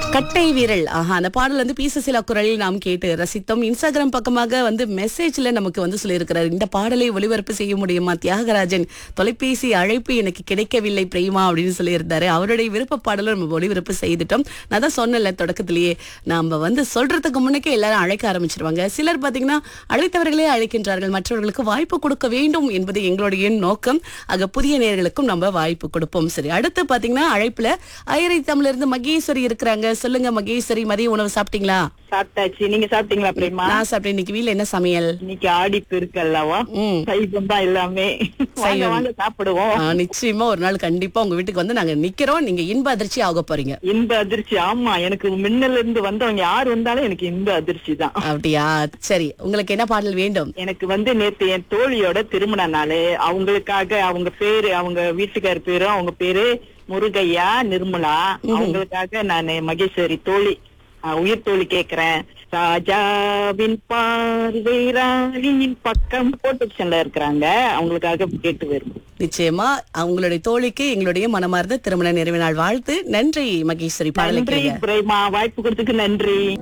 கட்டை வீரல் ஆஹா அந்த பாடல் வந்து பி சுசீலா குரலில் நாம் கேட்டு ரசித்தோம் இன்ஸ்டாகிராம் பக்கமாக வந்து மெசேஜ்ல நமக்கு வந்து சொல்லியிருக்கிறார் இந்த பாடலை ஒளிபரப்பு செய்ய முடியுமா தியாகராஜன் தொலைபேசி அழைப்பு எனக்கு கிடைக்கவில்லை பிரேமா அப்படின்னு சொல்லியிருந்தாரு அவருடைய விருப்ப பாடலும் நம்ம ஒளிபரப்பு செய்துட்டோம் நான் தான் சொன்னல தொடக்கத்திலேயே நாம வந்து சொல்றதுக்கு முன்னக்கே எல்லாரும் அழைக்க ஆரம்பிச்சிருவாங்க சிலர் பாத்தீங்கன்னா அழைத்தவர்களே அழைக்கின்றார்கள் மற்றவர்களுக்கு வாய்ப்பு கொடுக்க வேண்டும் என்பது எங்களுடைய நோக்கம் ஆக புதிய நேர்களுக்கும் நம்ம வாய்ப்பு கொடுப்போம் சரி அடுத்து பாத்தீங்கன்னா அழைப்புல ஐயரை தமிழ்ல இருந்து மகேஸ்வரி இருக்கிறாங்க சொல்லுங்க மகேஸ்வரி மதிய உணவு சாப்பிட்டீங்களா சாப்பிட்டாச்சு நீங்க சாப்பிட்டீங்களா பிரேமா நான் சாப்பிட்டேன் இன்னைக்கு வீட்ல என்ன சமையல் இன்னைக்கு ஆடி பெருக்கு அல்லவா ம். சைவம் தான் எல்லாமே வாங்க சைவம். வாங்க சாப்பிடுவோம் ஆ, நிச்சயமா ஒரு நாள் கண்டிப்பா உங்க வீட்டுக்கு வந்து நாங்க நிக்கிறோம் நீங்க இன்ப அதிர்ச்சி ஆக போறீங்க இன்ப அதிர்ச்சி ஆமா எனக்கு மின்னல்ல இருந்து வந்தவங்க யார் வந்தாலும் எனக்கு இன்ப அதிர்ச்சி தான் அப்படியா சரி உங்களுக்கு என்ன பாடல் வேண்டும் எனக்கு வந்து நேத்து என் தோழியோட திருமண நாள் அவங்களுக்காக அவங்க பேரு அவங்க வீட்டுக்கார் பேரு அவங்க பேரு முருகையா நிர்மலா அவங்களுக்காக நான் மகேஸ்வரி தோழி அஹ், உயிர் தோழி கேக்குறேன் ராஜாவின் பார்வை ராணியின் பக்கம் போட்டுல இருக்கிறாங்க அவங்களுக்காக கேட்டு வரும் நிச்சயமா அவங்களுடைய தோழிக்கு எங்களுடைய மனமார்ந்த திருமண நிறைவு நாள் வாழ்த்து நன்றி மகேஸ்வரி பாடலை நன்றி கேளுங்க பிரேமா வாய்ப்பு கொடுத்ததுக்கு நன்றி